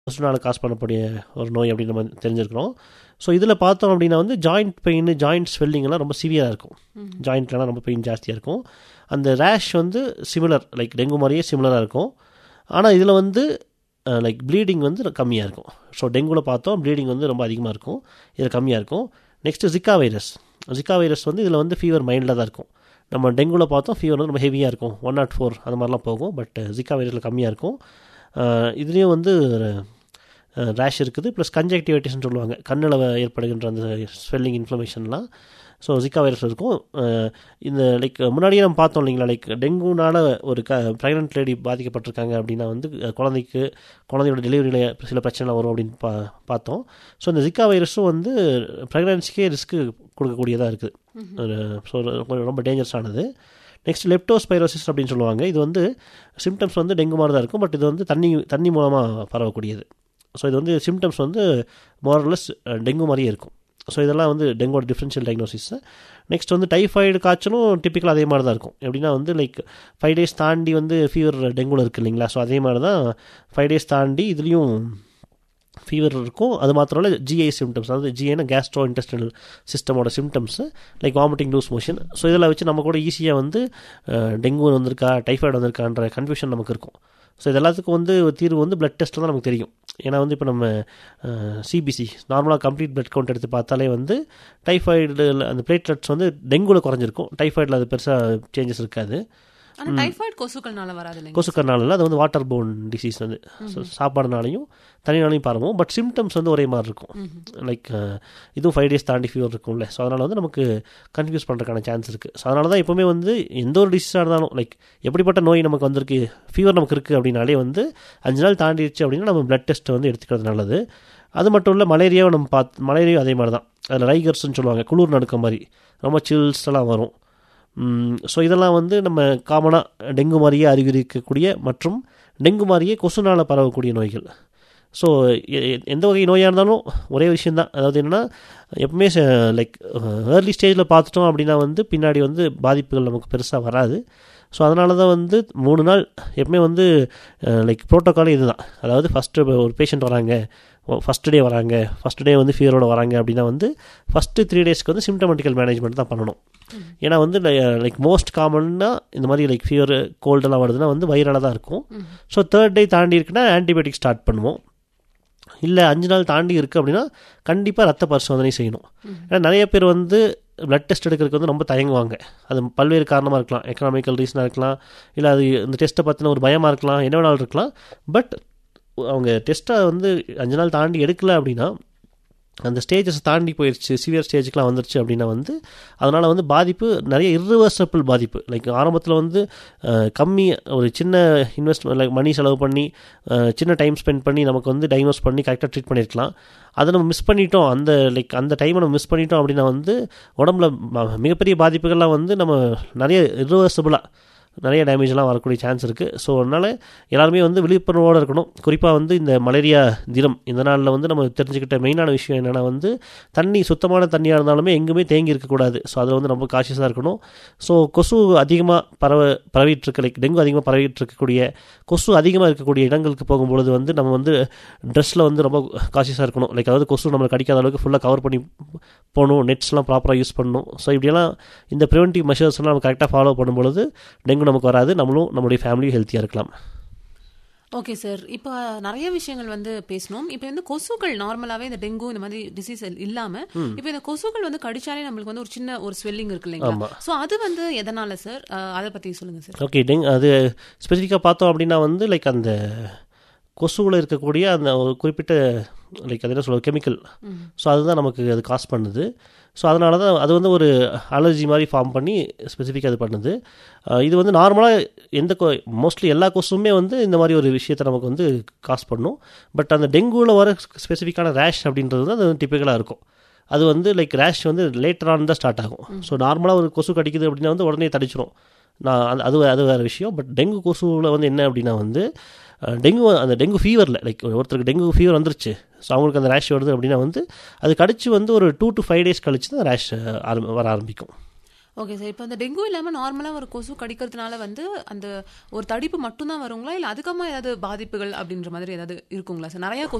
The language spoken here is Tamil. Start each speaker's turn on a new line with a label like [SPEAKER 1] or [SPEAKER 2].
[SPEAKER 1] கொசுனால காஸ் பண்ணக்கூடிய ஒரு நோய் அப்படின்னு நம்ம தெரிஞ்சிருக்கிறோம் ஸோ இதில் பார்த்தோம் அப்படின்னா வந்து ஜாயிண்ட் பெயின் ஜாயிண்ட் ஸ்வெல்லிங்லாம் ரொம்ப சிவியராக இருக்கும் ஜாயிண்ட்லாம் ரொம்ப பெயின் ஜாஸ்தியாக இருக்கும் அந்த ரேஷ் வந்து சிமிலர் லைக் டெங்கு மாதிரியே சிமிலராக இருக்கும் ஆனால் இதில் வந்து லைக் ப்ளீடிங் வந்து கம்மியாக இருக்கும் ஸோ டெங்குவில் பார்த்தோம் ப்ளீடிங் வந்து ரொம்ப அதிகமாக இருக்கும் இதில் கம்மியாக இருக்கும் next Zika virus Zika virus வந்து இதில் வந்து ஃபீவர் மைல்டாக தான் இருக்கும் நம்ம டெங்குவில் பார்த்தோம் ஃபீவர் வந்து ரொம்ப ஹெவியாக இருக்கும் ஒன் நாட் ஃபோர் அந்த மாதிரிலாம் போகும் பட் ஜிக்கா வைரஸில் கம்மியாக இருக்கும் இதுலேயும் வந்து ரேஷ் இருக்குது ப்ளஸ் கன்ஜெக்டிவிட்டிஸ்னு சொல்லுவாங்க கண்ணில் ஏற்படுகின்ற அந்த ஸ்வெல்லிங் இன்ஃப்ளமேஷன்லாம் ஸோ ஜிக்கா வைரஸ் இருக்கும் இந்த லைக் முன்னாடியே நம்ம பார்த்தோம் இல்லைங்களா லைக் டெங்குனால ஒரு க ப்ரெக்னென்ட் லேடி பாதிக்கப்பட்டிருக்காங்க அப்படின்னா வந்து குழந்தைக்கு குழந்தையோட டெலிவரியில் சில பிரச்சனை வரும் அப்படின்னு பா பார்த்தோம் ஸோ இந்த ஜிக்கா வைரஸும் வந்து ப்ரெக்னன்சிக்கே ரிஸ்க்கு கொடுக்கக்கூடியதாக இருக்குது ஸோ ரொம்ப டேஞ்சரஸானது நெக்ஸ்ட் லெப்டோஸ்பைரோசிஸ் அப்படின்னு சொல்லுவாங்க இது வந்து சிம்டம்ஸ் வந்து டெங்கு மாதிரி தான் இருக்கும் பட் இது வந்து தண்ணி தண்ணி மூலமாக பரவக்கூடியது ஸோ இது வந்து சிம்டம்ஸ் வந்து மோரலஸ் டெங்கு மாதிரியே இருக்கும் ஸோ இதெல்லாம் வந்து டெங்கோட டிஃப்ரென்ஷியல் டயக்னோசிஸ் நெக்ஸ்ட் வந்து டைஃபாய்டு காய்ச்சலும் டிப்பிக்கலாக அதே மாதிரி தான் இருக்கும் எப்படின்னா வந்து லைக் ஃபைவ் டேஸ் தாண்டி வந்து ஃபீவர் டெங்குவில் இருக்குது இல்லைங்களா ஸோ அதே மாதிரி தான் ஃபைவ் டேஸ் தாண்டி இதுலேயும் ஃபீவர் இருக்கும் அது மாத்திரம் இல்லை ஜிஐ சிம்டம்ஸ் அதாவது ஜிஐனா கேஸ்ட்ரோ இன்டெஸ்டினல் சிஸ்டமோட symptoms like vomiting loose motion so இதெல்லாம் வச்சு நம்ம கூட ஈஸியாக வந்து டெங்கு வந்திருக்கா டைஃபாய்டு வந்திருக்கான்ற கன்ஃபியூஷன் நமக்கு இருக்கும் ஸோ இது எல்லாத்துக்கும் வந்து தீர்வு வந்து பிளட் டெஸ்ட்டில் தான் நமக்கு தெரியும் ஏன்னா வந்து இப்போ நம்ம சிபிசி நார்மலாக கம்ப்ளீட் பிளட் கவுண்ட் எடுத்து பார்த்தாலே வந்து டைஃபாய்டு அந்த பிளேட்லெட்ஸ் வந்து டெங்குவில் குறைஞ்சிருக்கும் டைஃபாய்டில் அது பெருசாக சேஞ்சஸ் இருக்காது
[SPEAKER 2] ஆனால் டைஃபாய்டு கொசுக்கள்னால வராது இல்லைங்க
[SPEAKER 1] கொசுக்கர்னால அது வந்து வாட்டர் போன் டிசீஸ் வந்து சாப்பாடுனாலையும் தனினாலையும் பரவும் பட் சிம்டம்ஸ் வந்து ஒரே மாதிரி இருக்கும் லைக் இதுவும் ஃபைவ் டேஸ் தாண்டி ஃபீவர் இருக்கும்ல ஸோ அதனால் வந்து நமக்கு கன்ஃபியூஸ் பண்ணுறதுக்கான சான்ஸ் இருக்குது ஸோ அதனால தான் எப்போவுமே வந்து எந்த ஒரு டிசீஸாக இருந்தாலும் லைக் எப்படிப்பட்ட நோய் நமக்கு வந்திருக்கு ஃபீவர் நமக்கு இருக்குது அப்படின்னாலே வந்து அஞ்சு நாள் தாண்டிடுச்சு அப்படின்னா நம்ம பிளட் டெஸ்ட்டை வந்து எடுத்துக்கிறது நல்லது அது மட்டும் இல்லை மலேரியாவை நம்ம பார்த்து மலேரியா அதே மாதிரி தான் அதில் ரைகர்ஸ்னு சொல்லுவாங்க குளிர் நடுக்க மாதிரி ரொம்ப சில்ஸ் எல்லாம் வரும் ஸோ இதெல்லாம் வந்து நம்ம காமனாக டெங்கு மாதிரியே அறிகுறிக்கக்கூடிய மற்றும் டெங்கு மாதிரியே கொசுனால் பரவக்கூடிய நோய்கள் ஸோ எந்த வகை நோயாக இருந்தாலும் ஒரே விஷயந்தான் அதாவது என்னென்னா எப்பவுமே லைக் ஏர்லி ஸ்டேஜில் பார்த்துட்டோம் அப்படின்னா வந்து பின்னாடி வந்து பாதிப்புகள் நமக்கு பெருசாக வராது ஸோ அதனால தான் வந்து மூணு நாள் எப்பவுமே வந்து லைக் ப்ரோட்டோக்காலே இதுதான் அதாவது ஃபஸ்ட்டு ஒரு பேஷண்ட் வராங்க ஃபஸ்ட் டே வராங்க ஃபஸ்ட் டே வந்து ஃபீவரோட வராங்க அப்படின்னா வந்து ஃபஸ்ட்டு த்ரீ டேஸ்க்கு வந்து சிம்டமெட்டிக்கல் மேனேஜ்மெண்ட் தான் பண்ணணும் ஏன்னா வந்து லைக் மோஸ்ட் காமன்னாக இந்த மாதிரி லைக் ஃபீவர் கோல்டெல்லாம் வருதுன்னா வந்து வைரலாக தான் இருக்கும் ஸோ தேர்ட் டே தாண்டி இருக்குன்னா ஆன்டிபயோட்டிக் ஸ்டார்ட் பண்ணுவோம் இல்லை அஞ்சு நாள் தாண்டி இருக்குது அப்படின்னா கண்டிப்பாக ரத்த பரிசோதனை செய்யணும் ஏன்னா நிறைய பேர் வந்து பிளட் டெஸ்ட் எடுக்கிறதுக்கு வந்து ரொம்ப தயங்குவாங்க அது பல்வேறு காரணமாக இருக்கலாம் எக்கனாமிக்கல் ரீசனாக இருக்கலாம் இல்லை அது இந்த டெஸ்ட்டை பற்றின ஒரு பயமாக இருக்கலாம் என்ன வேணாலும் இருக்கலாம் பட் அவங்க டெஸ்ட்டை வந்து அஞ்சு நாள் தாண்டி எடுக்கல அப்படின்னா அந்த ஸ்டேஜஸ் தாண்டி போயிடுச்சு சிவியர் ஸ்டேஜுக்குலாம் வந்துருச்சு அப்படின்னா வந்து அதனால் வந்து பாதிப்பு நிறைய இர்ரிவர்சபிள் பாதிப்பு லைக் ஆரம்பத்தில் வந்து கம்மி ஒரு சின்ன இன்வெஸ்ட்மெண்ட் லைக் மணி செலவு பண்ணி சின்ன டைம் ஸ்பெண்ட் பண்ணி நமக்கு வந்து டயக்னோஸ் பண்ணி கரெக்டாக ட்ரீட் பண்ணியிருக்கலாம் அதை நம்ம மிஸ் பண்ணிட்டோம் அந்த லைக் அந்த டைமை நம்ம மிஸ் பண்ணிட்டோம் அப்படின்னா வந்து உடம்புல மிகப்பெரிய பாதிப்புகள்லாம் வந்து நம்ம நிறைய இர்ரிவர்சபிளாக நிறைய டேமேஜ்லாம் வரக்கூடிய சான்ஸ் இருக்குது ஸோ அதனால் எல்லாருமே வந்து விழிப்புணர்வோடு இருக்கணும் குறிப்பாக வந்து இந்த மலேரியா தினம் இந்த நாளில் வந்து நம்ம தெரிஞ்சுக்கிட்ட மெயினான விஷயம் என்னென்னா வந்து தண்ணி சுத்தமான தண்ணியாக இருந்தாலுமே எங்குமே தேங்கி இருக்கக்கூடாது ஸோ அதில் வந்து ரொம்ப காஷியஸாக இருக்கணும் ஸோ கொசு அதிகமாக பரவ பரவிட்டு இருக்க லைக் டெங்கு அதிகமாக பரவிட்டு இருக்கக்கூடிய கொசு அதிகமாக இருக்கக்கூடிய இடங்களுக்கு போகும்பொழுது வந்து நம்ம வந்து ட்ரெஸ்ஸில் வந்து ரொம்ப காஷியஸாக இருக்கணும் லைக் அதாவது கொசு நம்மளை கடிக்காத அளவுக்கு ஃபுல்லாக கவர் பண்ணி போகணும் நெட்ஸ்லாம் ப்ராப்பராக யூஸ் பண்ணணும் ஸோ இப்படியெல்லாம் இந்த ப்ரிவென்டிவ் மெஷர்ஸ்லாம் நம்ம கரெக்டாக ஃபாலோ பண்ணும்பொழுது டெங்கு நமக்கு வராது நம்மளும் நம்மளுடைய ஃபேமிலியும் ஹெல்த்தியாக இருக்கலாம்
[SPEAKER 2] ஓகே சார் இப்போ நிறைய விஷயங்கள் வந்து பேசணும் இப்போ வந்து கொசுக்கள் நார்மலாவே இந்த டெங்கு இந்த மாதிரி டிசீஸ் இல்லாம இப்போ இந்த கொசுக்கள் வந்து கடிச்சாலே நம்மளுக்கு வந்து ஒரு சின்ன ஒரு ஸ்வெல்லிங் இருக்கு இல்லைங்களா ஸோ அது வந்து எதனால சார் அதை பத்தி சொல்லுங்க சார்
[SPEAKER 1] ஓகே டெங் அது ஸ்பெசிஃபிக்காக பார்த்தோம் அப்படின்னா வந்து லைக் அந்த கொசுவில் இருக்கக்கூடிய அந்த ஒரு குறிப்பிட்ட லைக் அது என்ன சொல்லுவது கெமிக்கல் ஸோ அதுதான் நமக்கு அது காஸ் பண்ணுது ஸோ அதனால தான் அது வந்து ஒரு அலர்ஜி மாதிரி ஃபார்ம் பண்ணி ஸ்பெசிஃபிக்காக அது பண்ணுது இது வந்து நார்மலாக எந்த மோஸ்ட்லி எல்லா கொசுமே வந்து இந்த மாதிரி ஒரு விஷயத்தை நமக்கு வந்து காஸ் பண்ணும் பட் அந்த டெங்குவில் வர ஸ்பெசிஃபிக்கான ரேஷ் அப்படின்றது தான் அது டிப்பிக்கலாக இருக்கும் அது வந்து லைக் ரேஷ் வந்து லேட்டரான தான் ஸ்டார்ட் ஆகும் ஸோ நார்மலாக ஒரு கொசு கடிக்குது அப்படின்னா வந்து உடனே தடிச்சிரும் நான் அந்த அது அது வேறு விஷயம் பட் டெங்கு கொசுவில் வந்து என்ன அப்படின்னா வந்து டெங்கு அந்த டெங்கு ஃபீவரில் லைக் ஒருத்தருக்கு டெங்கு ஃபீவர் வந்துருச்சு ஸோ அவங்களுக்கு அந்த ரேஷ் வருது அப்படின்னா வந்து அது கடிச்சு வந்து ஒரு டூ டு ஃபைவ் டேஸ் கழிச்சு தான் ரேஷ் ஆரம்பி வர ஆரம்பிக்கும்
[SPEAKER 2] ஓகே சார் இப்போ அந்த டெங்கு இல்லாமல் நார்மலாக ஒரு கொசு கடிக்கிறதுனால வந்து அந்த ஒரு தடிப்பு மட்டும்தான் வருங்களா இல்லை அதுக்கமாக ஏதாவது பாதிப்புகள் அப்படின்ற மாதிரி ஏதாவது இருக்குங்களா சார் நிறையா